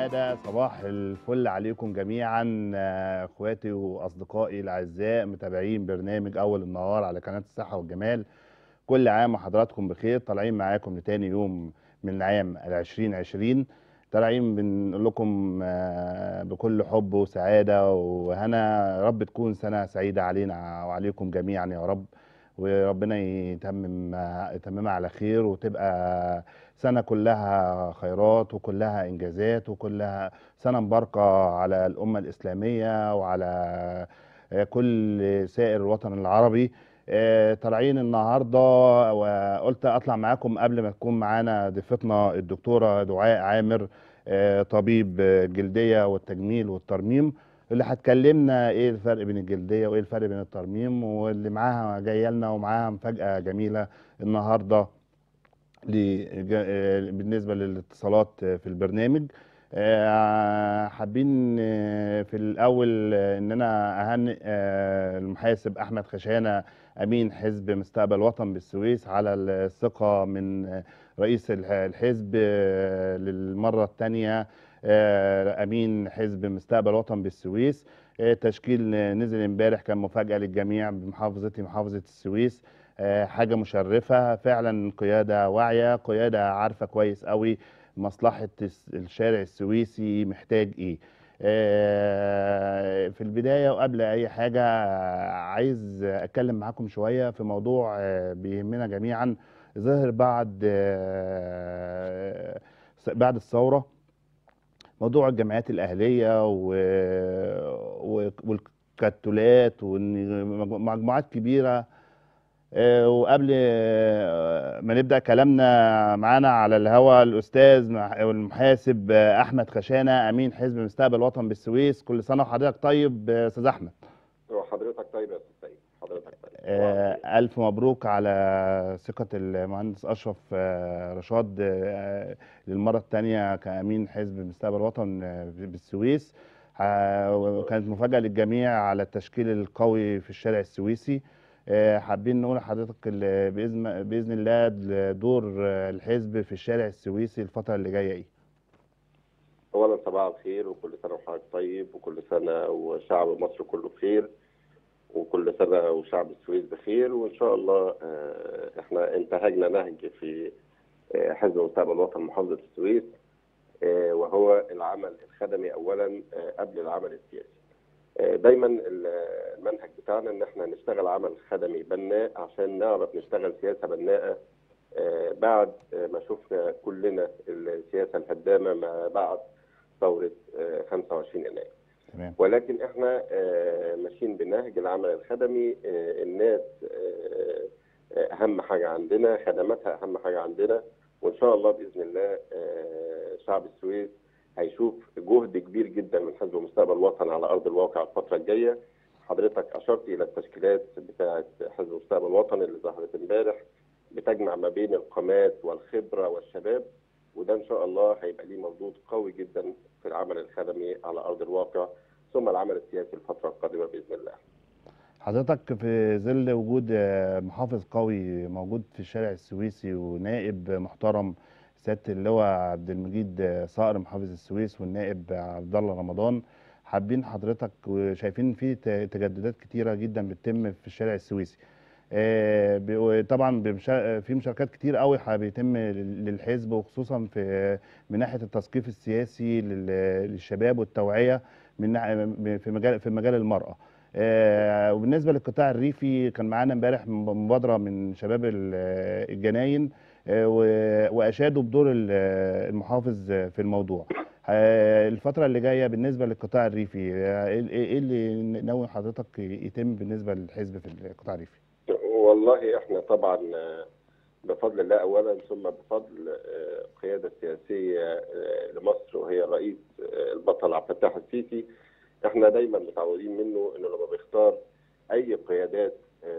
السعادة صباح الفل عليكم جميعا آه، اخواتي واصدقائي الاعزاء متابعين برنامج اول النهار على قناة الصحة والجمال كل عام وحضراتكم بخير طالعين معاكم لتاني يوم من عام 2020 طالعين بنقول لكم آه، بكل حب وسعادة وهنا يا رب تكون سنة سعيدة علينا وعليكم جميعا يا رب وربنا يتمم يتممها على خير وتبقى سنة كلها خيرات وكلها إنجازات وكلها سنة مباركة على الأمة الإسلامية وعلى كل سائر الوطن العربي آه، طالعين النهارده وقلت اطلع معاكم قبل ما تكون معانا ضيفتنا الدكتوره دعاء عامر آه، طبيب الجلديه والتجميل والترميم اللي هتكلمنا ايه الفرق بين الجلديه وايه الفرق بين الترميم واللي معاها جايه لنا ومعاها مفاجاه جميله النهارده لج- آه، بالنسبه للاتصالات في البرنامج آه، حابين آه، في الاول آه، ان انا اهنئ آه، المحاسب احمد خشانه امين حزب مستقبل وطن بالسويس على الثقه من آه، رئيس الح- الحزب آه، للمره الثانيه امين حزب مستقبل وطن بالسويس آه، تشكيل آه، نزل امبارح كان مفاجاه للجميع بمحافظتي محافظه السويس آه، حاجه مشرفه فعلا قياده واعيه قياده عارفه كويس قوي مصلحه الس- الشارع السويسي محتاج ايه آه، في البدايه وقبل اي حاجه آه، عايز اتكلم معاكم شويه في موضوع آه، بيهمنا جميعا ظهر بعد آه، بعد الثوره موضوع الجمعيات الأهلية و... و... والكتولات وإن مجموعات كبيرة آه، وقبل آه، ما نبدأ كلامنا معانا على الهوا الأستاذ مح- المحاسب آه، أحمد خشانة أمين حزب مستقبل وطن بالسويس كل سنة وحضرتك طيب آه، أستاذ أحمد وحضرتك طيب يا استاذ سيد حضرتك طيب آه، ألف مبروك على ثقة المهندس أشرف آه، رشاد آه، للمرة الثانية كأمين حزب مستقبل وطن آه، بالسويس آه، وكانت مفاجأة للجميع على التشكيل القوي في الشارع السويسي آه، حابين نقول لحضرتك ال- بإذن بإذن الله دور آه، الحزب في الشارع السويسي الفترة اللي جاية إيه؟ اولا صباح الخير وكل سنه وحضرتك طيب وكل سنه وشعب مصر كله بخير وكل سنه وشعب السويس بخير وان شاء الله آه، احنا انتهجنا نهج في آه، حزب مستقبل الوطن محافظه السويس آه، وهو العمل الخدمي اولا آه، قبل العمل السياسي آه، دايما ال- المنهج بتاعنا ان احنا نشتغل عمل خدمي بناء عشان نعرف نشتغل سياسه بناءه آه، بعد آه، ما شفنا كلنا السياسه الهدامه ما بعد ثوره آه، 25 يناير تمام ولكن احنا آه، ماشيين بنهج العمل الخدمي آه، الناس آه، آه، اهم حاجه عندنا خدماتها اهم حاجه عندنا وان شاء الله باذن الله آه، شعب السويس هيشوف جهد كبير جدا من حزب مستقبل الوطن على ارض الواقع الفتره الجايه حضرتك اشرت الى التشكيلات بتاعه حزب مستقبل الوطن اللي ظهرت امبارح بتجمع ما بين القامات والخبره والشباب وده ان شاء الله هيبقى ليه مردود قوي جدا في العمل الخدمي على ارض الواقع ثم العمل السياسي الفتره القادمه باذن الله. حضرتك في ظل وجود آه، محافظ قوي موجود في الشارع السويسي ونائب محترم سيادة اللواء عبد المجيد آه، صقر محافظ السويس والنائب عبد الله رمضان حابين حضرتك وشايفين في ت- تجددات كتيرة جدا بتتم في الشارع السويسي آه، ب- وطبعا بمشا- في مشاركات كتير قوي ح- بيتم لل- للحزب وخصوصا في من ناحية التثقيف السياسي لل- للشباب والتوعية من ناح- في مجال في مجال المرأة آه، وبالنسبه للقطاع الريفي كان معانا امبارح مبادره من شباب ال- الجناين آه، و- واشادوا بدور ال- المحافظ في الموضوع آه، الفتره اللي جايه بالنسبه للقطاع الريفي آه، ايه إيه اللي ناوي حضرتك يتم بالنسبه للحزب في القطاع الريفي والله احنا طبعا آه، بفضل الله اولا ثم بفضل آه، القياده السياسيه آه، لمصر وهي الرئيس آه، البطل عبد الفتاح السيسي احنا دايما متعودين منه انه لما بيختار اي قيادات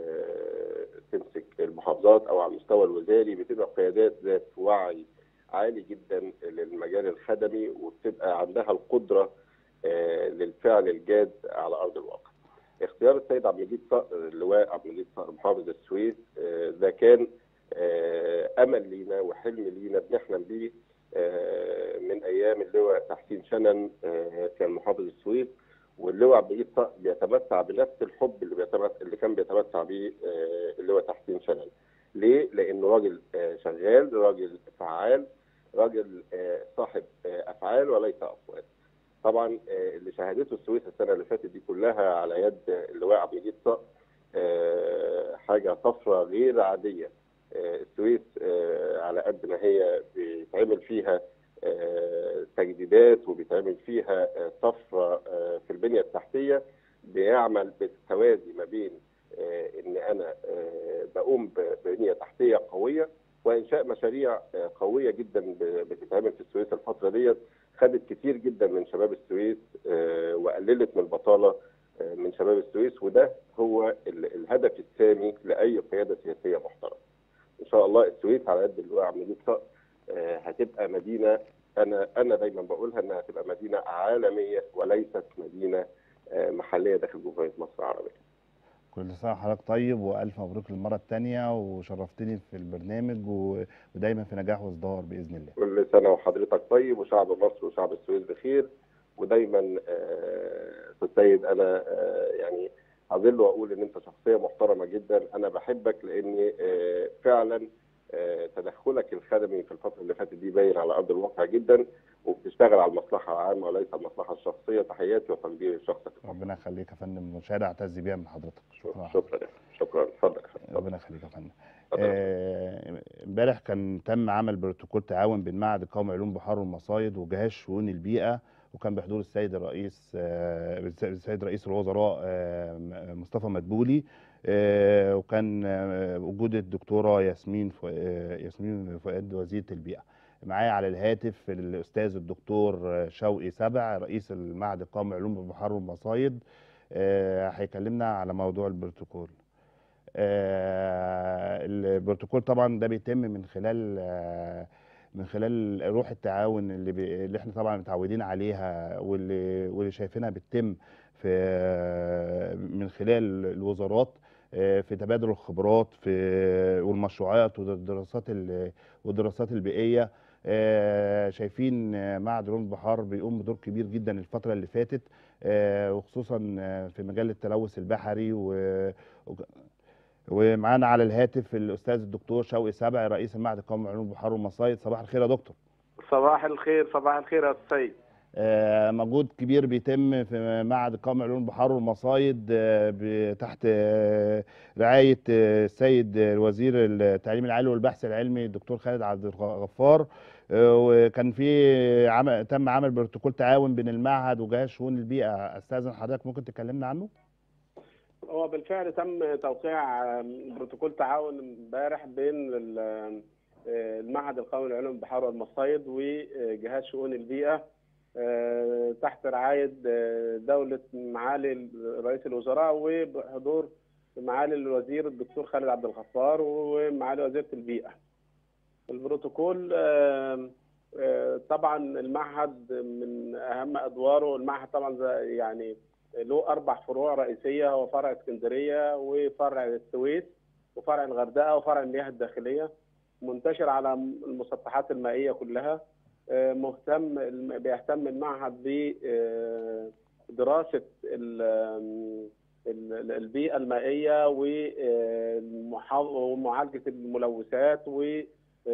آه، تمسك المحافظات او على المستوى الوزاري بتبقى قيادات ذات وعي عالي جدا للمجال الخدمي وبتبقى عندها القدره آه، للفعل الجاد على ارض الواقع. اختيار السيد عبد المجيد صقر اللواء عبد المجيد صقر محافظ السويس آه، ده كان آه، امل لينا وحلم لينا بنحلم بيه آه، من ايام ايام اللواء تحسين شنن آه، كان محافظ السويس واللواء عبد الجليل صقر بيتمتع بنفس الحب اللي بيتمتع اللي كان بيتمتع بيه آه، اللواء تحسين شنن. ليه؟ لانه راجل آه، شغال، راجل فعال، راجل آه، صاحب آه، افعال وليس اقوال. طبعا آه، اللي شهدته السويس السنه اللي فاتت دي كلها على يد اللواء عبد الجليل صقر آه، حاجه طفره غير عاديه. آه، السويس آه، على قد ما هي بيتعمل فيها آه، تجديدات وبيتعمل فيها آه، طفره آه، في البنيه التحتيه بيعمل بالتوازي ما بين آه، ان انا آه، بقوم ببنيه تحتيه قويه وانشاء مشاريع آه، قويه جدا ب- بتتعمل في السويس الفتره ديت خدت كتير جدا من شباب السويس آه، وقللت من البطاله آه، من شباب السويس وده هو ال- الهدف السامي لاي قياده سياسيه محترمه. ان شاء الله السويس على قد اللواء عبد المجيد صقر آه، هتبقى مدينه انا انا دايما بقولها انها هتبقى مدينه عالميه وليست مدينه آه، محليه داخل جمهوريه مصر العربيه. كل سنه وحضرتك طيب والف مبروك للمره الثانيه وشرفتني في البرنامج و... ودايما في نجاح وازدهار باذن الله كل سنه وحضرتك طيب وشعب مصر وشعب السويس بخير ودايما آه، استاذ سيد انا آه، يعني اظل واقول ان انت شخصيه محترمه جدا انا بحبك لان آه، فعلا آه، تدخلك الخدمي في الفتره اللي فاتت دي باين على ارض الواقع جدا وبتشتغل على المصلحه العامه وليس المصلحه الشخصيه تحياتي وتقديري لشخصك ربنا يخليك يا فندم مشاهده اعتز بيها من حضرتك شكرا شكرا شكرا اتفضل اتفضل. ربنا يخليك يا فندم اتفضل. آه، امبارح كان تم عمل بروتوكول تعاون بين معهد القومي علوم بحار والمصايد وجهاز شؤون البيئه وكان بحضور السيد الرئيس آه، السيد رئيس الوزراء آه، م- مصطفى مدبولي آه، وكان آه، وجود الدكتوره ياسمين فؤ- آه، ياسمين فؤاد وزيره البيئه معايا على الهاتف الاستاذ الدكتور آه، شوقي سبع رئيس المعهد القومي علوم البحار والمصايد آه، هيكلمنا على موضوع البروتوكول آه، البروتوكول طبعا ده بيتم من خلال آه، من خلال روح التعاون اللي, بي اللي احنا طبعا متعودين عليها واللي واللي شايفينها بتتم في آه، من خلال الوزارات آه، في تبادل الخبرات في والمشروعات والدراسات ال- والدراسات البيئيه آه، شايفين آه، معهد علوم البحار بيقوم بدور كبير جدا الفتره اللي فاتت آه، وخصوصا آه، في مجال التلوث البحري و وك- ومعانا على الهاتف الاستاذ الدكتور شوقي سبع رئيس المعهد القومي لعلوم البحار والمصايد صباح الخير يا دكتور صباح الخير صباح الخير يا أستاذ سيد آه، مجهود كبير بيتم في معهد القومي لعلوم البحار والمصايد آه، ب- تحت آه، رعايه آه، السيد وزير التعليم العالي والبحث العلمي الدكتور خالد عبد الغفار آه، وكان في عمل تم عمل بروتوكول تعاون بين المعهد وجهاز شؤون البيئه استاذن حضرتك ممكن تكلمنا عنه هو بالفعل تم توقيع آم، بروتوكول تعاون امبارح بين ال- آم، آه، المعهد القومي للعلوم البحار والمصايد وجهاز شؤون البيئة آه، تحت رعاية آه، دولة معالي رئيس الوزراء وبحضور معالي الوزير الدكتور خالد عبد الغفار ومعالي وزيرة البيئة البروتوكول آم، آه، طبعا المعهد من أهم أدواره المعهد طبعا زي- يعني له اربع فروع رئيسيه هو فرع اسكندريه وفرع السويس وفرع الغردقه وفرع المياه الداخليه منتشر على المسطحات المائيه كلها آه، مهتم بيهتم المعهد بدراسه البيئه المائيه ومحا- ومعالجه الملوثات ودراسه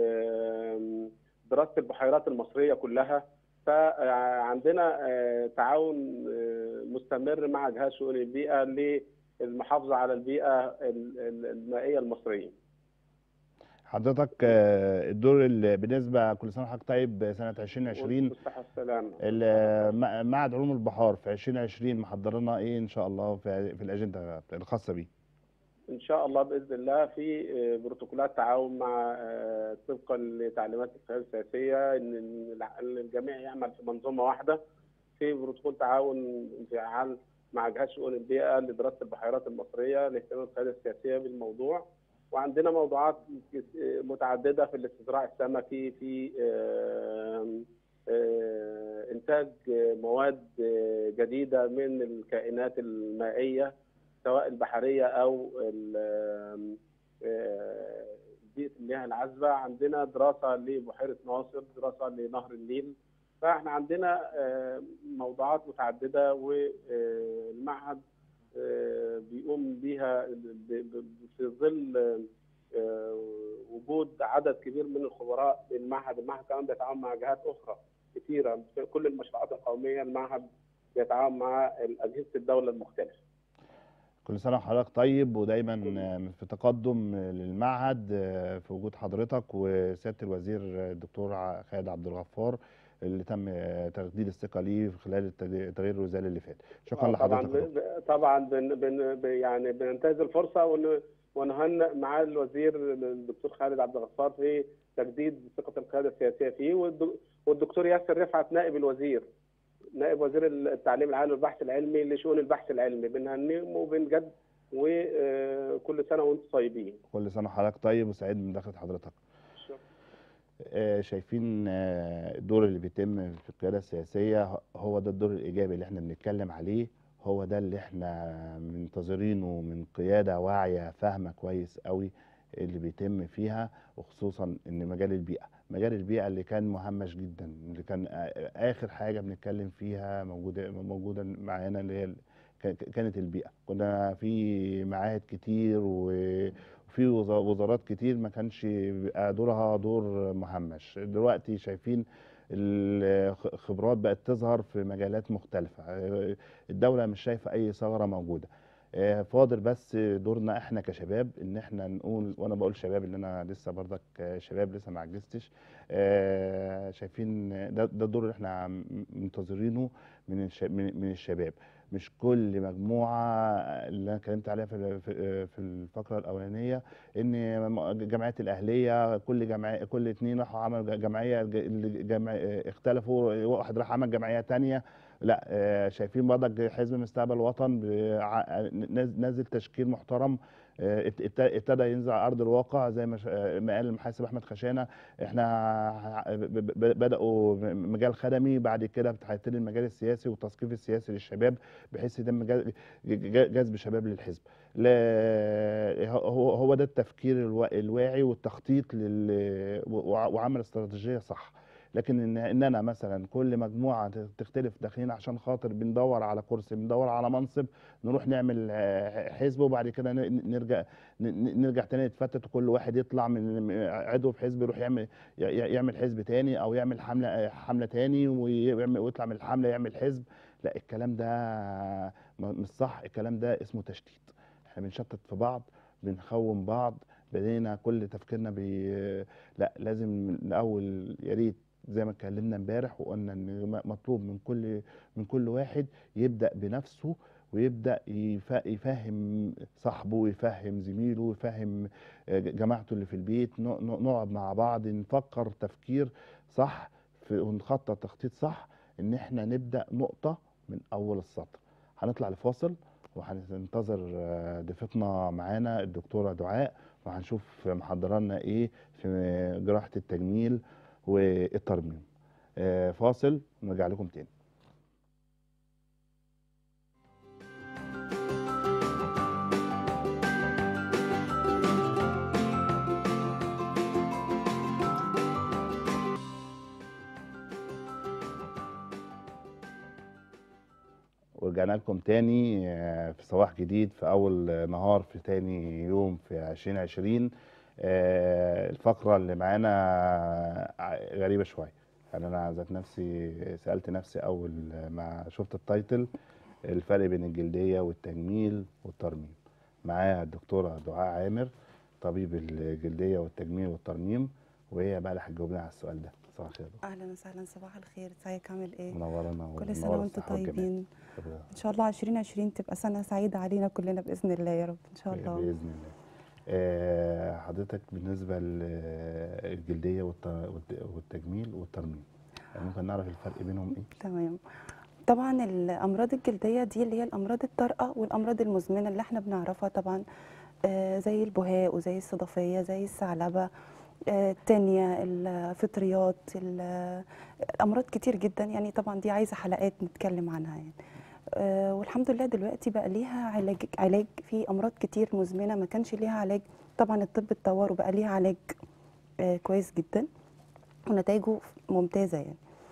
البحيرات المصريه كلها فعندنا آه، تعاون آه، مستمر مع جهاز شؤون البيئه للمحافظه على البيئه ال- ال- المائيه المصريه. حضرتك آه، الدور اللي بالنسبه كل سنه وحضرتك طيب سنه 2020 والصحه والسلامه. ال- م- معهد علوم البحار في 2020 محضر لنا ايه ان شاء الله في, في الاجنده الخاصه بيه ان شاء الله باذن الله في آه، بروتوكولات تعاون مع آه، طبقا لتعليمات القياده السياسيه ان الع- إن الجميع يعمل في منظومه واحده في بروتوكول تعاون فعال مع جهاز شؤون البيئه لدراسه البحيرات المصريه لاهتمام القياده السياسيه بالموضوع وعندنا موضوعات متعدده في الاستزراع السمكي في آم، آه، انتاج مواد جديده من الكائنات المائيه سواء البحريه او ال- آه، بيئه المياه العذبه عندنا دراسه لبحيره ناصر دراسه لنهر النيل فاحنا عندنا آه، موضوعات متعدده والمعهد بيقوم بيها ب- ب- في ظل آه، وجود عدد كبير من الخبراء المعهد المعهد كمان بيتعاون مع جهات اخرى كثيره في كل المشروعات القوميه المعهد بيتعاون مع اجهزه الدوله المختلفه كل سنة وحضرتك طيب ودايما في تقدم للمعهد في وجود حضرتك وسيادة الوزير الدكتور ع- خالد عبد الغفار اللي تم تجديد الثقة ليه في خلال التغيير التغيير الوزاري اللي فات شكرا آه، طبعا لحضرتك يا دكتور. ب- طبعا بن بن ب- يعني بننتهز الفرصه ون- ونهنئ مع الوزير الدكتور خالد عبد الغفار في تجديد ثقه القياده السياسيه فيه والد- والدكتور ياسر رفعت نائب الوزير نائب وزير التعليم العالي والبحث العلمي لشؤون البحث العلمي بنهنئهم وبنجد وكل سنه وانتم طيبين كل سنة وحضرتك طيب وسعيد من دخلة حضرتك آه، شايفين آه، الدور اللي بيتم في القيادة السياسية هو ده الدور الإيجابي اللي احنا بنتكلم عليه هو ده اللي احنا منتظرينه من قيادة واعية فاهمة كويس قوي اللي بيتم فيها وخصوصا ان مجال البيئة مجال البيئة اللي كان مهمش جدا اللي كان آ- آخر حاجة بنتكلم فيها موجودة موجودة معانا اللي هي ال- ك- كانت البيئة كنا في معاهد كتير و- وفي وز- وزارات كتير ما كانش بيبقى دورها دور مهمش دلوقتي شايفين الخبرات بقت تظهر في مجالات مختلفة الدولة مش شايفة أي ثغرة موجودة آه، فاضل بس دورنا احنا كشباب ان احنا نقول وانا بقول شباب ان انا لسه برضك آه، شباب لسه ما عجزتش آه، شايفين ده ده الدور اللي احنا م- منتظرينه من الش- من من الشباب مش كل مجموعه اللي انا اتكلمت عليها في ال- في في الفقره الاولانيه ان الجمعيات الاهليه كل جمعيه كل اتنين راحوا عملوا جمعيه الج- اللي جمع اختلفوا واحد راح عمل جمعيه تانية لا آه، شايفين برضك حزب مستقبل وطن بع- ناز- نازل تشكيل محترم آه، ابت- ابت- ابتدى ينزل على ارض الواقع زي ما ش- آه، ما قال المحاسب احمد خشانه احنا ب- ب- ب- بداوا مجال خدمي بعد كده هيبتدي المجال السياسي والتثقيف السياسي للشباب بحيث يتم جذب- ج- جذب شباب للحزب لا هو هو ده التفكير الوا- الواعي والتخطيط لل وع- وعمل استراتيجيه صح لكن ان ان انا مثلا كل مجموعه ت- تختلف داخلين عشان خاطر بندور على كرسي بندور على منصب نروح نعمل آه، حزب وبعد كده ن- نرجع ن- ن- نرجع تاني نتفتت وكل واحد يطلع من من عضو في حزب يروح يعمل ي- ي- يعمل حزب تاني او يعمل حمله آه، حمله تاني ويعمل ويطلع من الحمله يعمل حزب لا الكلام ده م- مش صح الكلام ده اسمه تشتيت احنا بنشتت في بعض بنخون بعض بدينا كل تفكيرنا بي لا لازم الاول يا ريت زي ما اتكلمنا امبارح وقلنا ان م- مطلوب من كل من كل واحد يبدا بنفسه ويبدا يف- يفهم صاحبه ويفهم زميله ويفهم آه، جماعته اللي في البيت ن- ن- نقعد مع بعض نفكر تفكير صح في ونخطط تخطيط صح ان احنا نبدا نقطه من اول السطر هنطلع لفاصل وهننتظر آه، ضيفتنا معانا الدكتوره دعاء وهنشوف محضره لنا ايه في جراحه التجميل والترميم آه، فاصل ونرجع لكم تاني ورجعنا لكم تاني آه، في صباح جديد في أول نهار في تاني يوم في 2020 آه، الفقرة اللي معانا ع- غريبة شوية يعني أنا ذات نفسي سألت نفسي أول ما شفت التايتل الفرق بين الجلدية والتجميل والترميم معايا الدكتورة دعاء عامر طبيب الجلدية والتجميل والترميم وهي بقى اللي هتجاوبنا على السؤال ده صباح الخير يا دكتور. اهلا وسهلا صباح الخير ازيك عامل ايه منورانا كل سنه ومنورة وانتم الصحة والجمال. طيبين ربنا ان شاء الله 2020 تبقى سنه سعيده علينا كلنا باذن الله يا رب ان شاء الله باذن الله آه، حضرتك بالنسبه للجلديه والت- والت- والتجميل والترميم يعني ممكن نعرف الفرق بينهم ايه تمام طبعا الامراض الجلديه دي اللي هي الامراض الطارئه والامراض المزمنه اللي احنا بنعرفها طبعا آه، زي البهاء وزي الصدفيه زي الثعلبه آه، التانية الفطريات ال- امراض كتير جدا يعني طبعا دي عايزه حلقات نتكلم عنها يعني آه، والحمد لله دلوقتي بقى ليها علاج علاج في امراض كتير مزمنه ما كانش ليها علاج طبعا الطب اتطور وبقى ليها علاج آه، كويس جدا ونتائجه ممتازه يعني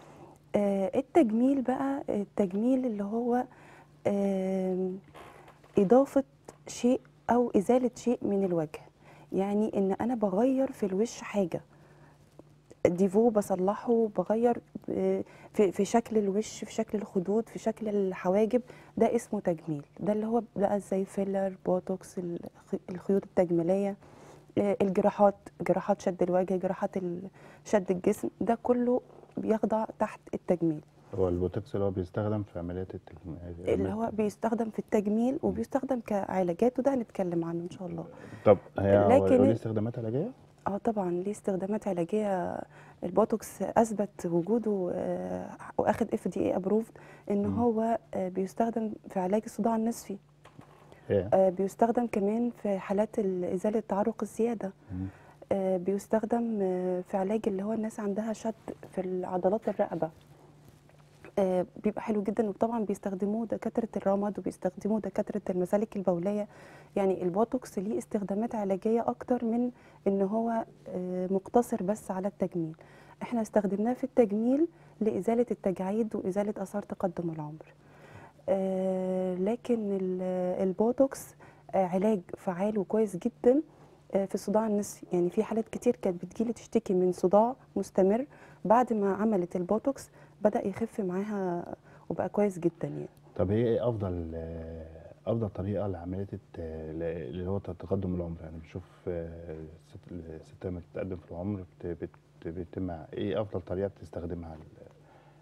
آه، التجميل بقى التجميل اللي هو آم، إضافة شيء أو إزالة شيء من الوجه يعني إن أنا بغير في الوش حاجة ديفو بصلحه بغير آه، في في شكل الوش في شكل الخدود في شكل الحواجب ده اسمه تجميل ده اللي هو بقى زي فيلر بوتوكس الخ- الخيوط التجميلية آه، الجراحات جراحات شد الوجه جراحات ال- شد الجسم ده كله بيخضع تحت التجميل هو البوتوكس اللي هو بيستخدم في عمليات التجميل اللي هو بيستخدم في التجميل وبيستخدم كعلاجات وده هنتكلم عنه ان شاء الله طب هي هو لكن ليه ال- استخدامات علاجيه؟ اه طبعا ليه استخدامات علاجيه البوتوكس اثبت وجوده آه، واخد اف دي اي ابروفد ان مم. هو آه، بيستخدم في علاج الصداع النصفي هي آه، بيستخدم كمان في حالات ال- ازاله تعرق الزياده مم. آه، بيستخدم آه، في علاج اللي هو الناس عندها شد في عضلات الرقبه آه، بيبقى حلو جدا وطبعا بيستخدموه دكاتره الرمد وبيستخدموه دكاتره المسالك البوليه يعني البوتوكس ليه استخدامات علاجيه اكتر من ان هو آه، مقتصر بس على التجميل احنا استخدمناه في التجميل لازاله التجاعيد وازاله اثار تقدم العمر آه، لكن ال- البوتوكس آه، علاج فعال وكويس جدا آه، في الصداع النصفي يعني في حالات كتير كانت بتجيلي تشتكي من صداع مستمر بعد ما عملت البوتوكس بدأ يخف معاها وبقى كويس جدا يعني طب هي ايه افضل آه، افضل طريقه لعمليه الت- ل- اللي هو تقدم العمر يعني بنشوف آه، الست الست لما بتتقدم في العمر بت- بت- بيتم ايه افضل طريقه بتستخدمها ال-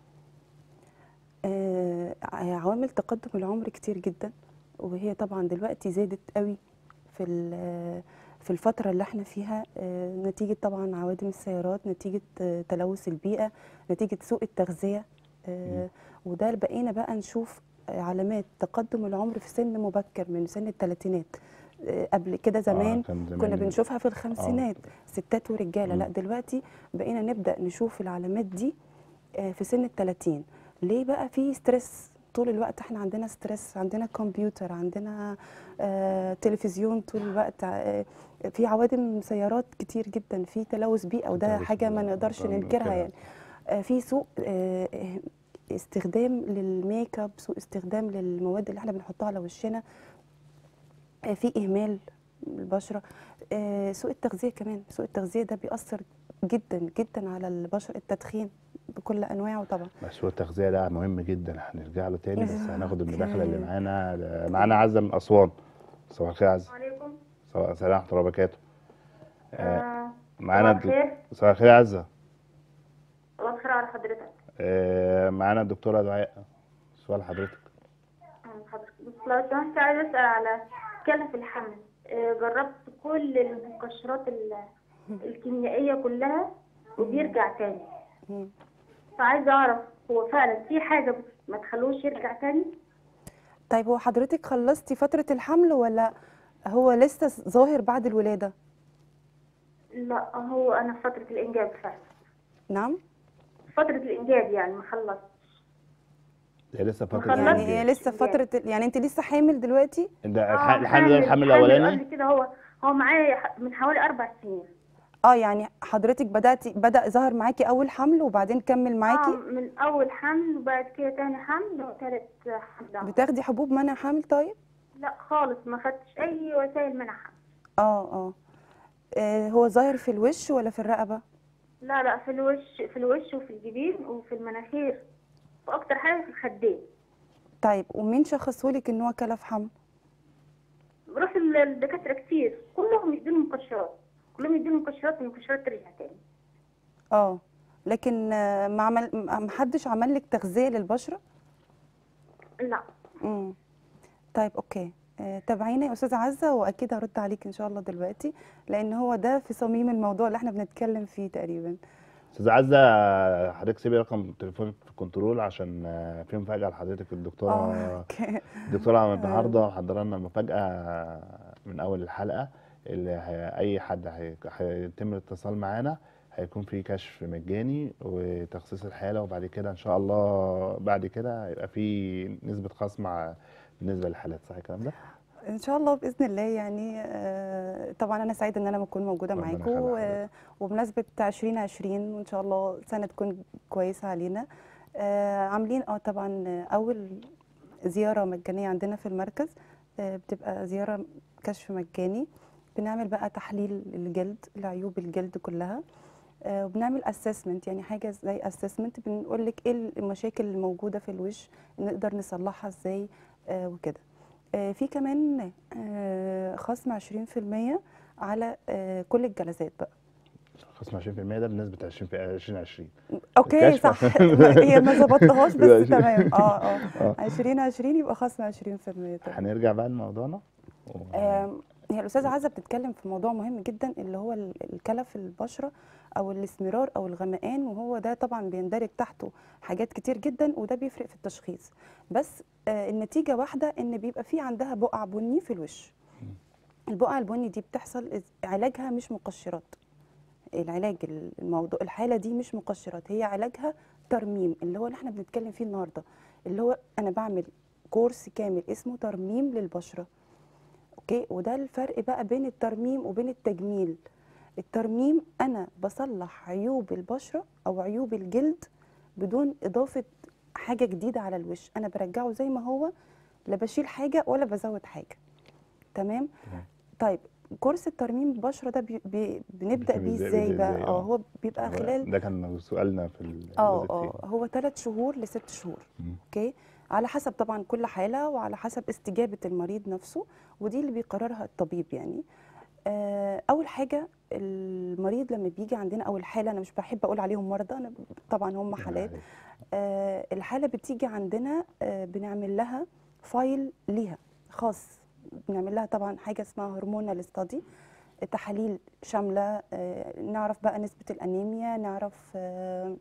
آه، عوامل تقدم العمر كتير جدا وهي طبعا دلوقتي زادت قوي في ال- في الفترة اللي احنا فيها آه، نتيجة طبعا عوادم السيارات نتيجة آه، تلوث البيئة نتيجة سوء التغذية آه، وده بقينا بقى نشوف آه، علامات تقدم العمر في سن مبكر من سن الثلاثينات آه، قبل كده زمان آه كان زمان كنا بنشوفها في الخمسينات ستات ورجاله مم. لا دلوقتي بقينا نبدا نشوف العلامات دي آه، في سن الثلاثين ليه بقى في ستريس طول الوقت احنا عندنا ستريس عندنا كمبيوتر عندنا آه تلفزيون طول الوقت آه في عوادم سيارات كتير جدا في تلوث بيئه وده تلوث حاجه ما بيئة، نقدرش نقدر ننكرها ننكرها. يعني آه في سوء آه آه، استخدام للميك اب سوء استخدام للمواد اللي احنا بنحطها على وشنا آه، في اهمال البشره آه، سوء التغذيه كمان سوء التغذيه ده بيأثر جدا جدا على البشره التدخين بكل انواعه طبعا بس هو التغذيه ده مهم جدا هنرجع له تاني بس هناخد المداخله اللي أوكي. معانا معانا عزه من اسوان صباح الخير يا عزه عليكم صباح السلام ورحمه الله وبركاته آه، آه، معانا صباح الخير صباح الخير يا عزه صباح الخير على حضرتك آه، معانا الدكتوره دعاء سؤال حضرتك آه، حضرتك بس لو سمحت عايز اسال على اتكلم في الحمل آه، جربت كل المكشرات ال- الكيميائيه كلها وبيرجع تاني مم. فعايزه اعرف هو فعلا في حاجه ما تخلوش يرجع تاني طيب هو حضرتك خلصتي فتره الحمل ولا هو لسه ظاهر بعد الولاده لا هو انا في فتره الانجاب فعلا نعم فتره الانجاب يعني ما خلصت هي لسه فتره خلصت. يعني الإنجاب. هي لسه فتره يعني انت لسه حامل دلوقتي ده آه، الح- الحمل ده الحمل حامل الاولاني قبل كده هو هو معايا ح- من حوالي اربع سنين اه يعني حضرتك بداتي بدا ظهر معاكي اول حمل وبعدين كمل اه معاكي من اول حمل وبعد كده تاني حمل وتالت حمل بتاخدي حبوب منع حمل طيب لا خالص ما خدتش اي وسائل منع حمل اه اه آه، هو ظاهر في الوش ولا في الرقبه لا لا في الوش في الوش وفي الجبين وفي المناخير واكتر حاجه في الخدين طيب ومين شخصهولك ان هو كلف حمل بروح للدكاتره كتير كلهم يدوني مكشرات كلهم يدوني مكشرات والمكشرات ترجع تاني اه لكن آه، ما عمل ما ما حدش عمل لك تغذيه للبشره لا امم طيب اوكي آه، تابعينا يا استاذه عزه واكيد هرد عليك ان شاء الله دلوقتي لان هو ده في صميم الموضوع اللي احنا بنتكلم فيه تقريبا استاذ عزه حضرتك سيبي رقم تليفونك في الكنترول عشان آه، في مفاجاه لحضرتك الدكتوره اه اوكي الدكتوره النهارده محضره لنا مفاجاه من اول الحلقه اللي هي اي حد هي- هيتم الاتصال معانا هيكون في كشف مجاني وتخصيص الحاله وبعد كده ان شاء الله بعد كده هيبقى في نسبه خصم ع- بالنسبه للحالات صح الكلام ده؟ ان شاء الله باذن الله يعني آه، طبعا انا سعيده ان انا اكون موجوده ربنا معاكم يخلي و- حضرتك. وبمناسبه 2020 وان شاء الله سنه تكون كويسه علينا آه عاملين اه طبعا آه، اول زياره مجانيه عندنا في المركز آه بتبقى زياره كشف مجاني بنعمل بقى تحليل الجلد لعيوب الجلد كلها آه وبنعمل اسسمنت يعني حاجه زي اسسمنت بنقول لك ايه المشاكل الموجوده في الوش نقدر نصلحها ازاي آه وكده آه في كمان آه خصم 20% على آه كل الجلسات بقى خصم 20% ده بالنسبه 20 في 2020 اوكي الكشف. صح هي ما ظبطتهاش بس عشرين. تمام اه اه آه. 2020 يبقى خصم 20% تمام هنرجع بقى لموضوعنا آم، هي الاستاذه عزه بتتكلم في موضوع مهم جدا اللي هو ال- الكلف البشره او الاسمرار او الغمقان وهو ده طبعا بيندرج تحته حاجات كتير جدا وده بيفرق في التشخيص بس آه، النتيجه واحده ان بيبقى في عندها بقع بني في الوش البقع البني دي بتحصل إز- علاجها مش مقشرات العلاج الموضوع الحاله دي مش مقشرات هي علاجها ترميم اللي هو اللي احنا بنتكلم فيه النهارده اللي هو انا بعمل كورس كامل اسمه ترميم للبشره اوكي وده الفرق بقى بين الترميم وبين التجميل الترميم انا بصلح عيوب البشره او عيوب الجلد بدون اضافه حاجه جديده على الوش انا برجعه زي ما هو لا بشيل حاجه ولا بزود حاجه تمام تمام. طيب كورس الترميم البشره ده بي بي بنبدا بيتم بيه إزاي- ازاي بقى إزاي؟ اه آه. هو بيبقى خلال ده كان سؤالنا في ال- اه الجزء اه التاني. هو ثلاث شهور لست شهور مم. اوكي على حسب طبعا كل حاله وعلى حسب استجابه المريض نفسه ودي اللي بيقررها الطبيب يعني آه، اول حاجه المريض لما بيجي عندنا او الحاله انا مش بحب اقول عليهم مرضى انا طبعا هم حالات آه، الحاله بتيجي عندنا آه، بنعمل لها فايل ليها خاص بنعمل لها طبعا حاجه اسمها هرمونال ستادي تحاليل شامله آه، نعرف بقى نسبه الانيميا نعرف آه،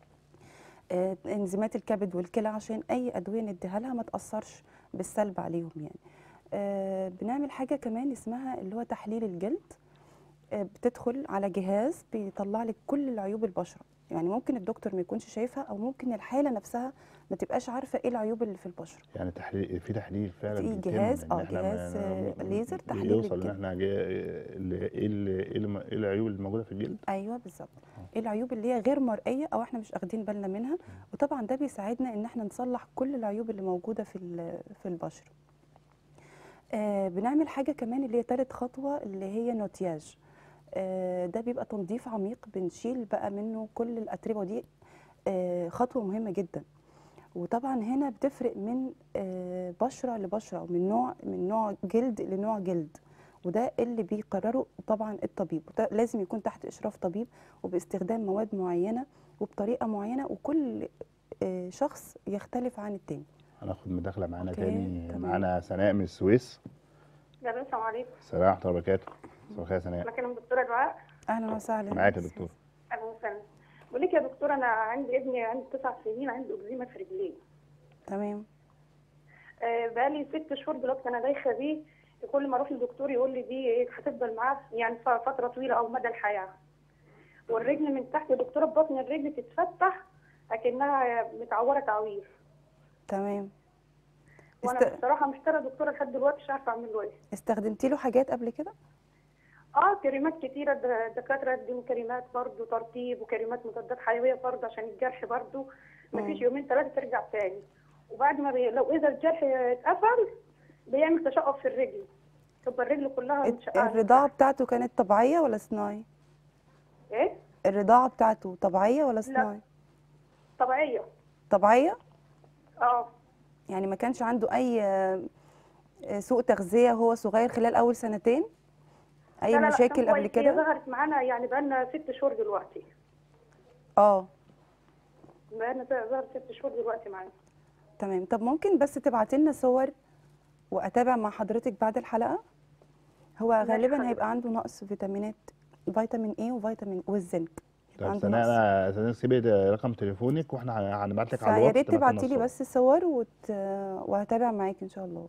آه، انزيمات الكبد والكلى عشان اي ادويه نديها لها ما تاثرش بالسلب عليهم يعني آه، بنعمل حاجه كمان اسمها اللي هو تحليل الجلد آه، بتدخل على جهاز بيطلع لك كل العيوب البشره يعني ممكن الدكتور ما يكونش شايفها او ممكن الحاله نفسها ما تبقاش عارفه ايه العيوب اللي في البشره يعني تحليل في تحليل فعلا في بيتم جهاز- إن آه، إحنا جهاز، م- آه، م- ليزر تحليل يوصل ان للجلد. احنا جا- ال- ايه ال- ايه الم- إيه العيوب اللي موجوده في الجلد ايوه بالظبط ايه العيوب اللي هي غير مرئيه او احنا مش واخدين بالنا منها وطبعا ده بيساعدنا ان احنا نصلح كل العيوب اللي موجوده في ال- في البشره آه بنعمل حاجه كمان اللي هي ثالث خطوه اللي هي نوتياج آه ده بيبقى تنظيف عميق بنشيل بقى منه كل الاتربه ودي آه خطوه مهمه جدا وطبعا هنا بتفرق من آه بشره لبشره او من نوع من نوع جلد لنوع جلد وده اللي بيقرره طبعا الطبيب وده لازم يكون تحت اشراف طبيب وباستخدام مواد معينه وبطريقه معينه وكل آه شخص يختلف عن التاني هناخد مداخله معانا أوكي، تاني تمام. معانا سناء من السويس لا السلام عليكم السلام ورحمه الله وبركاته صباح الخير يا سناء انا كلام دكتوره دعاء اهلا وسهلا معاك يا دكتور اهلا وسهلا بقول لك يا دكتوره انا عندي ابني عنده تسع سنين عنده اكزيما في رجليه تمام آه بقالي ست شهور دلوقتي انا دايخه بيه كل ما اروح للدكتور يقول لي دي إيه هتفضل معاه يعني ف- فتره طويله او مدى الحياه والرجل من تحت يا دكتوره بطن الرجل تتفتح اكنها متعوره تعوير تمام وانا است... بصراحه محتاره يا دكتوره لحد دلوقتي مش عارفه اعمل له ايه استخدمتي له حاجات قبل كده اه كريمات كتيرة د- الدكاترة ادوا كريمات برضو ترطيب وكريمات مضادات حيوية برضو عشان الجرح برضو مفيش مم. يومين ثلاثة ترجع تاني وبعد ما بي... لو إذا الجرح اتقفل بيعمل تشقق في الرجل تبقى الرجل كلها الت- متشققة الرضاعه بتاعته كانت طبيعيه ولا صناعي ايه الرضاعه بتاعته طبيعيه ولا صناعي طبيعية طبيعيه اه يعني ما كانش عنده اي آه، آه، سوء تغذيه وهو صغير خلال اول سنتين اي لا لا لا مشاكل كان قبل كويس. هي كده ظهرت معانا يعني بقالنا ست شهور دلوقتي اه بقالنا ظهرت ست شهور دلوقتي معانا تمام طب ممكن بس تبعتي لنا صور واتابع مع حضرتك بعد الحلقه هو ماشي غالبا حاضر. هيبقى عنده نقص فيتامينات فيتامين اي وفيتامين والزنك يبقى طب عنده سناء نقص انا سناء سيبي رقم تليفونك واحنا هن- هنبعت لك على فيا الواتس ريت تبعت لنا تبعتي لي الصور. بس الصور وت... وهتابع معاكي ان شاء الله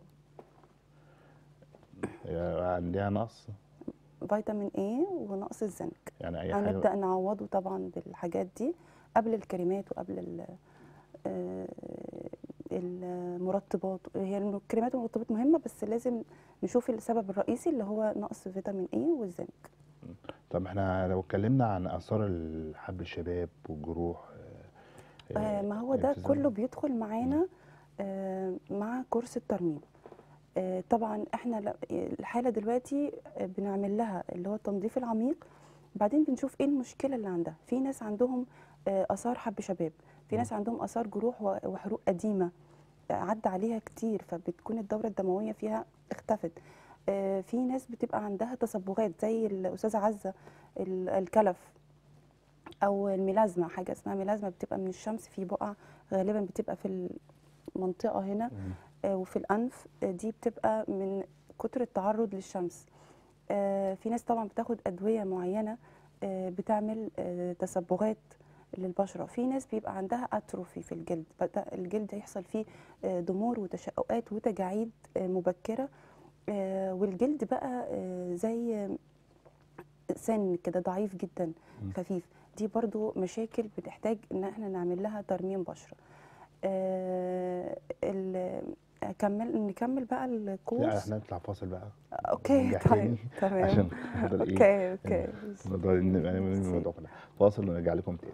هي عندها نقص فيتامين اي ونقص الزنك يعني اي حاجه هنبدا نعوضه طبعا بالحاجات دي قبل الكريمات وقبل ال آه، المرطبات هي الكريمات والمرطبات مهمه بس لازم نشوف السبب الرئيسي اللي هو نقص فيتامين اي والزنك طب احنا لو اتكلمنا عن اثار حب الشباب والجروح آه، ما هو ده التزام. كله بيدخل معانا آه، مع كورس الترميم آه، طبعا احنا ل- الحاله دلوقتي آه، بنعمل لها اللي هو التنظيف العميق بعدين بنشوف ايه المشكله اللي عندها في ناس عندهم آه، اثار حب شباب في ناس عندهم اثار جروح و- وحروق قديمه آه، عدى عليها كتير فبتكون الدوره الدمويه فيها اختفت آه، في ناس بتبقى عندها تصبغات زي الاستاذه عزه ال- الكلف او الميلازما حاجه اسمها ميلازما بتبقى من الشمس في بقع غالبا بتبقى في المنطقه هنا مم. آه، وفي الانف آه، دي بتبقى من كتر التعرض للشمس آه، في ناس طبعا بتاخد ادويه معينه آه، بتعمل آه، تصبغات للبشره في ناس بيبقى عندها اتروفي في الجلد بدا الجلد يحصل فيه آه، ضمور وتشققات وتجاعيد آه، مبكره آه، والجلد بقى آه، زي آه، سن كده ضعيف جدا مم. خفيف دي برضو مشاكل بتحتاج ان احنا نعمل لها ترميم بشره آه، ال- اكمل نكمل بقى لا الكورس احنا نطلع فاصل بقى اوكي نرجع طيب تاني تمام عشان خاطر ايه اوكي اوكي نقدر نبقى نعمل الموضوع كله فاصل ونرجع لكم تاني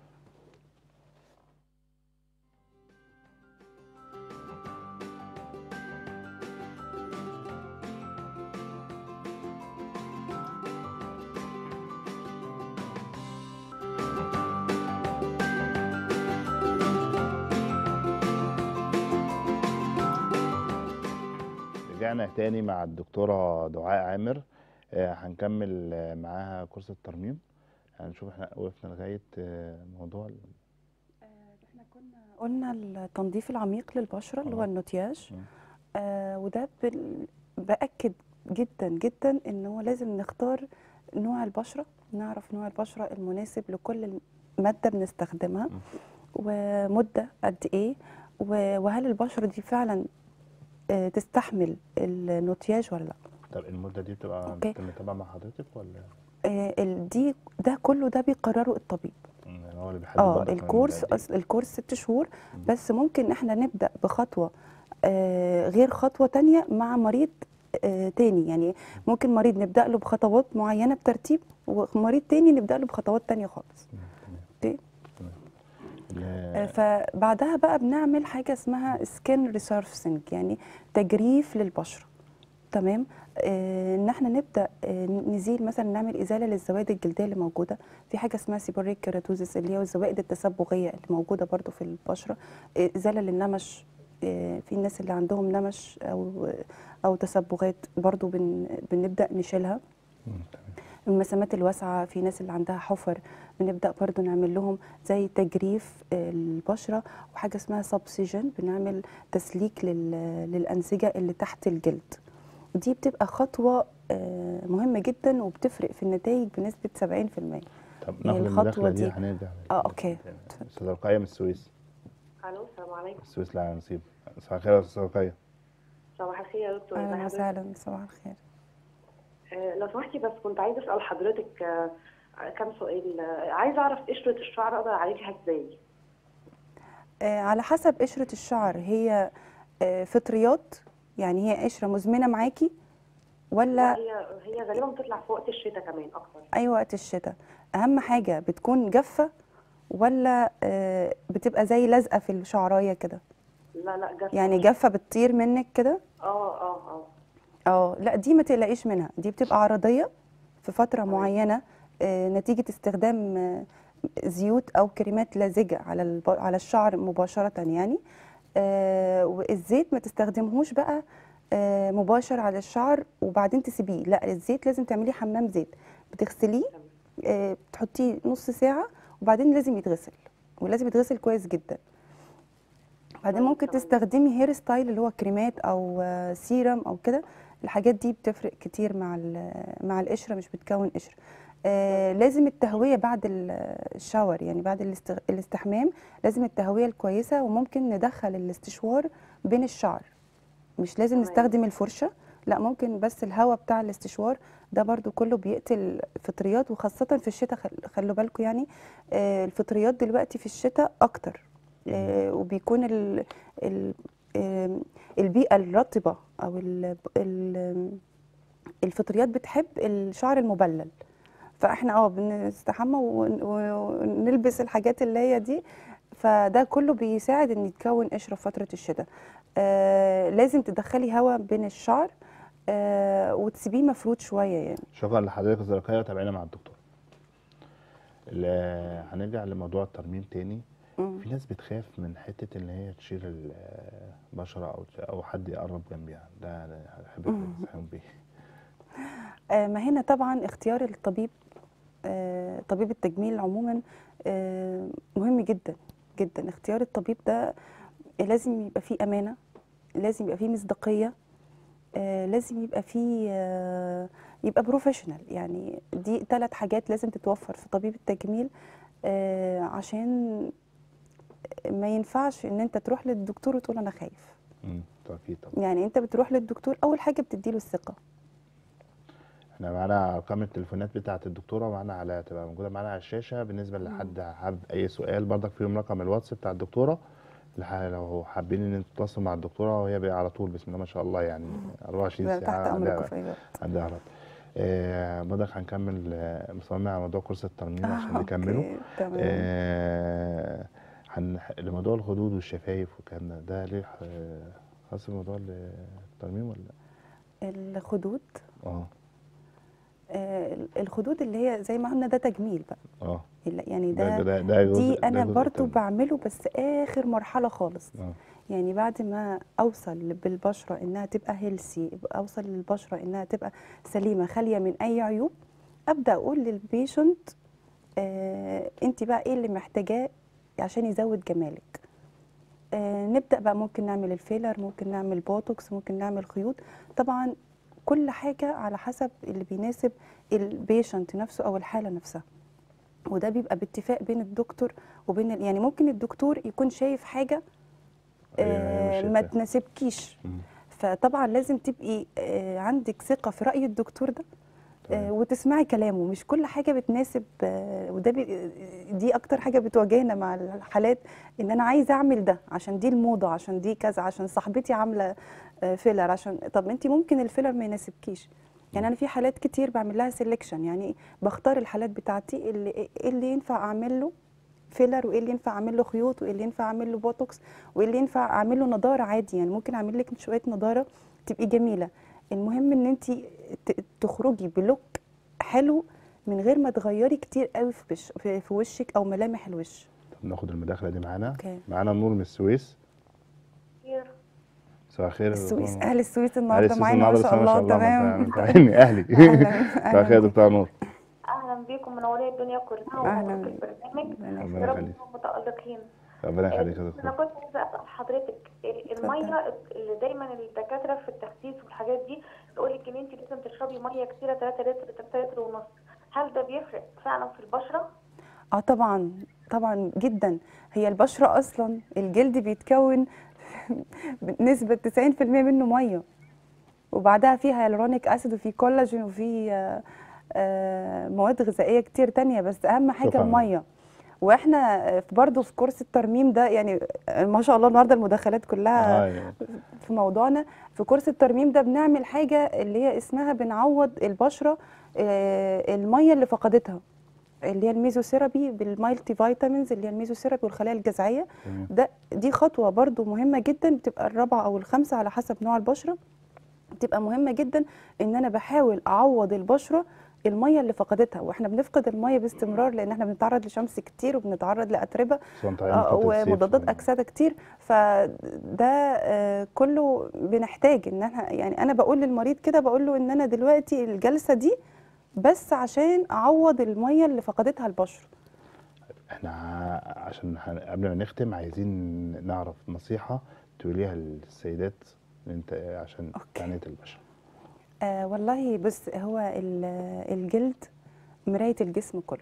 رجعنا تاني مع الدكتورة دعاء عامر آه، هنكمل آه، معاها كورس الترميم هنشوف احنا وقفنا لغاية آه، موضوع ال- احنا كنا قلنا التنظيف العميق للبشره اللي هو آه. النوتياج مم. آه وده بال- باكد جدا جدا ان هو لازم نختار نوع البشره نعرف نوع البشره المناسب لكل ماده بنستخدمها مم. ومده قد ايه و- وهل البشره دي فعلا آه، تستحمل النوتياج ولا لا طب المدة دي بتبقى أوكي. بتتم تبع مع حضرتك ولا آه، ال- دي ده كله ده بيقرره الطبيب مم، يعني هو اللي بيحدد اه برضك من الكورس قد إيه؟ أصل الكورس ست شهور مم. بس ممكن احنا نبدا بخطوه آه غير خطوه تانية مع مريض آه تاني يعني ممكن مريض نبدا له بخطوات معينه بترتيب ومريض تاني نبدا له بخطوات تانية خالص مم، تمام. اوكي تمام. آه، ال- فبعدها بقى بنعمل حاجه اسمها سكين ريسيرفسنج يعني تجريف للبشره تمام آه، ان احنا نبدا آه، نزيل مثلا نعمل ازاله للزوائد الجلديه اللي موجوده في حاجه اسمها سيبوريك كيراتوزيس اللي هي الزوائد التسبغيه اللي موجوده برضو في البشره آه، ازاله للنمش آه، في الناس اللي عندهم نمش او او تسبغات برضو بن بنبدا نشيلها مم، تمام. المسامات الواسعه في ناس اللي عندها حفر بنبدا برضو نعمل لهم زي تجريف آه، البشره وحاجه اسمها سبسيجن بنعمل تسليك لل- للانسجه اللي تحت الجلد دي بتبقى خطوه آه، مهمه جدا وبتفرق في النتائج بنسبه 70% طب هي ناخد الخطوة المداخلة دي دي. هنرجع آه، أوكي. استاذة رقية من السويس الو السلام عليكم السويس لا نصيب صباح الخير يا استاذة رقية صباح الخير يا دكتور ازي اهلا حضرتك؟ وسهلا صباح الخير آه، لو سمحتي بس كنت عايزه اسال حضرتك آه، كام سؤال آه، عايزه اعرف قشره الشعر اقدر اعالجها ازاي آه، على حسب قشره الشعر هي آه، فطريات يعني هي قشره مزمنه معاكي ولا لا هي هي غالبا بتطلع في وقت الشتاء كمان اكتر اي وقت الشتاء اهم حاجه بتكون جافه ولا آه، بتبقى زي لازقه في الشعرايه كده لا لا جف يعني جافه بتطير منك كده اه اه اه اه لا دي ما تقلقيش منها دي بتبقى عرضيه في فتره معينه آه، نتيجه استخدام آه، زيوت او كريمات لازجه على الب- على الشعر مباشره يعني آه، والزيت ما تستخدمهوش بقى آه، مباشر على الشعر وبعدين تسيبيه لا الزيت لازم تعمليه حمام زيت بتغسليه آه، تحطيه نص ساعه وبعدين لازم يتغسل ولازم يتغسل كويس جدا بعدين طيب، ممكن تمام. تستخدمي هير ستايل اللي هو كريمات او آه، سيرم او كده الحاجات دي بتفرق كتير مع ال- مع القشره مش بتكون قشره آه لازم التهويه بعد ال- الشاور يعني بعد الاست- الاستحمام لازم التهويه الكويسه وممكن ندخل الاستشوار بين الشعر مش لازم تمام. نستخدم الفرشه لا ممكن بس الهواء بتاع الاستشوار ده برضو كله بيقتل فطريات وخاصه في الشتاء خل- خلوا بالكم يعني آه الفطريات دلوقتي في الشتاء اكتر آه وبيكون ال ال آم، البيئه الرطبه او ال ال الفطريات بتحب الشعر المبلل فاحنا اه بنستحمى ون- ونلبس الحاجات اللي هي دي فده كله بيساعد ان يتكون قشره في فتره الشتاء آه لازم تدخلي هواء بين الشعر آه وتسيبيه مفروض شويه يعني شكرا لحضرتك استاذ رقية تابعينا مع الدكتور ال- هنرجع لموضوع الترميم تاني مم. في ناس بتخاف من حته ان هي تشيل البشره او او حد يقرب جنبيها ده أنا احب تنصحهم بيه آه، ما هنا طبعا اختيار الطبيب آه، طبيب التجميل عموما آه، مهم جدا جدا اختيار الطبيب ده لازم يبقى فيه امانه لازم يبقى فيه مصداقيه آه، لازم يبقى فيه آه، يبقى بروفيشنال يعني دي ثلاث حاجات لازم تتوفر في طبيب التجميل آه، عشان ما ينفعش ان انت تروح للدكتور وتقول انا خايف امم اكيد طبعا يعني انت بتروح للدكتور اول حاجه بتديله الثقه احنا معانا ارقام التليفونات بتاعه الدكتوره معانا على تبقى موجوده معانا على الشاشه بالنسبه لحد حابب اي سؤال برضك فيهم رقم الواتس بتاع الدكتوره لح- لو حابين ان انتوا تتواصلوا مع الدكتوره وهي بقى على طول بسم الله ما شاء الله يعني 24 ده ساعه تحت امركم عندها- في اي وقت عندها رد آه برضك هنكمل آه، مصممين على موضوع كورس الترميم عشان نكمله أوكي، تمام آه هن... لموضوع الخدود والشفايف والكلام ده ده ليه آه، خاص بموضوع الترميم ولا الخدود اه آه، الخدود اللي هي زي ما قلنا ده تجميل بقى اه لا، يعني ده ده ده ده جزء دي ده انا جزء برضو الترميم. بعمله بس اخر مرحله خالص اه يعني بعد ما اوصل بالبشره انها تبقى هيلسي اوصل للبشره انها تبقى سليمه خاليه من اي عيوب ابدا اقول للبيشنت آه انت بقى ايه اللي محتاجاه عشان يزود جمالك آه نبدا بقى ممكن نعمل الفيلر ممكن نعمل بوتوكس ممكن نعمل خيوط طبعا كل حاجه على حسب اللي بيناسب البيشنت نفسه او الحاله نفسها وده بيبقى باتفاق بين الدكتور وبين ال- يعني ممكن الدكتور يكون شايف حاجه أيوة، هي مش آه، ما شايفاها. تناسبكيش مم. فطبعا لازم تبقي آه، عندك ثقه في راي الدكتور ده آه، تمام. وتسمعي كلامه مش كل حاجه بتناسب آه، وده بي دي اكتر حاجه بتواجهنا مع الحالات ان انا عايزه اعمل ده عشان دي الموضه عشان دي كذا عشان صاحبتي عامله آه، فيلر عشان طب انت ممكن الفيلر ما يناسبكيش يعني انا في حالات كتير بعمل لها سيلكشن يعني بختار الحالات بتاعتي اللي إيه اللي ينفع اعمل له فيلر وايه اللي ينفع اعمل له خيوط وايه اللي ينفع اعمل له بوتوكس وايه اللي ينفع اعمل له نضاره عادي يعني ممكن اعمل لك شويه نضاره تبقي جميله المهم ان انت تخرجي بلوك حلو من غير ما تغيري كتير قوي في, بش في, في وشك او ملامح الوش طب ناخد المداخله دي معانا أوكي. معانا نور من السويس خير مساء الخير يا السويس دكتور. اهل السويس أهل النهارده السويس معانا ما النهارده شاء بسم الله ما شاء تمام انت عيني اهلي أهلاً، مساء الخير يا أهلاً دكتور نور اهلا بيكم منورين الدنيا كلها أهلاً. ومبروك البرنامج ربنا ربنا يا رب يخليك تكونوا متالقين ربنا يخليك يا انا دكتور كنت عايزه اسال حضرتك ال- الميه اللي دايما الدكاتره في التخسيس والحاجات دي يقول لك ان انت لازم تشربي ميه كتيره 3 لتر 3 لتر ونص هل ده بيفرق فعلا في البشره؟ اه طبعا طبعا جدا هي البشره اصلا الجلد بيتكون بنسبه 90% منه ميه وبعدها فيه هيالورونيك اسيد وفي كولاجين وفي آه، آه، مواد غذائيه كتير تانية بس اهم حاجه شكراً. الميه واحنا برضو في كورس الترميم ده يعني ما شاء الله النهارده المداخلات كلها آه، في موضوعنا في كورس الترميم ده بنعمل حاجه اللي هي اسمها بنعوض البشره آه، الميه اللي فقدتها اللي هي الميزوثيرابي بالمالتي فيتامينز اللي هي الميزوثيرابي والخلايا الجذعيه تمام. ده دي خطوه برضو مهمه جدا بتبقى الرابعه او الخامسه على حسب نوع البشره بتبقى مهمه جدا ان انا بحاول اعوض البشره الميه اللي فقدتها واحنا بنفقد الميه باستمرار لان احنا بنتعرض لشمس كتير وبنتعرض لاتربه بس وانت عين آه، فترة الصيف ومضادات و- اكسده كتير فده آه، كله بنحتاج ان احنا يعني انا بقول للمريض كده بقول له ان انا دلوقتي الجلسه دي بس عشان اعوض الميه اللي فقدتها البشره احنا ع- عشان هن- قبل ما نختم عايزين نعرف نصيحة تقوليها للسيدات انت عشان أوكي. تعنية البشرة آه والله بص هو ال- الجلد مراية الجسم كله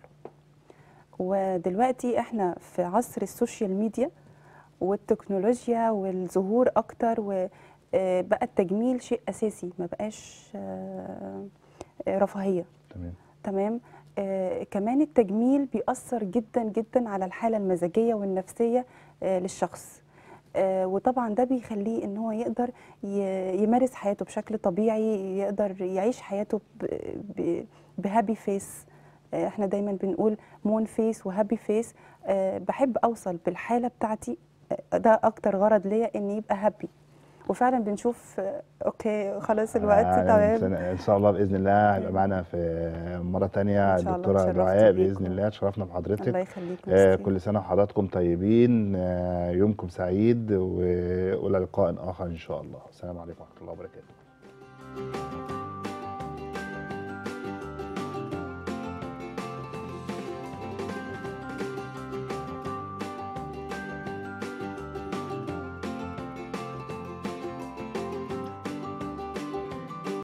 ودلوقتي احنا في عصر السوشيال ميديا والتكنولوجيا والظهور اكتر وبقى التجميل شيء اساسي ما بقاش آه، آه، رفاهيه تمام تمام آه كمان التجميل بيأثر جدا جدا على الحالة المزاجية والنفسية آه للشخص آه وطبعا ده بيخليه ان هو يقدر ي- يمارس حياته بشكل طبيعي يقدر يعيش حياته ب- ب- بهابي فيس آه، احنا دايما بنقول مون فيس وهابي فيس آه، بحب اوصل بالحاله بتاعتي آه، ده اكتر غرض ليا ان يبقى هابي وفعلا بنشوف آه، اوكي خلاص الوقت آه، تمام ان شاء الله باذن الله هيبقى معانا في مره تانية إن شاء الله، الدكتوره اتشرفت دعاء بيكم. باذن الله اتشرفنا بحضرتك الله يخليك آه، ميرسي. كل سنه وحضراتكم طيبين آه، يومكم سعيد والى لقاء اخر ان شاء الله السلام عليكم ورحمه الله وبركاته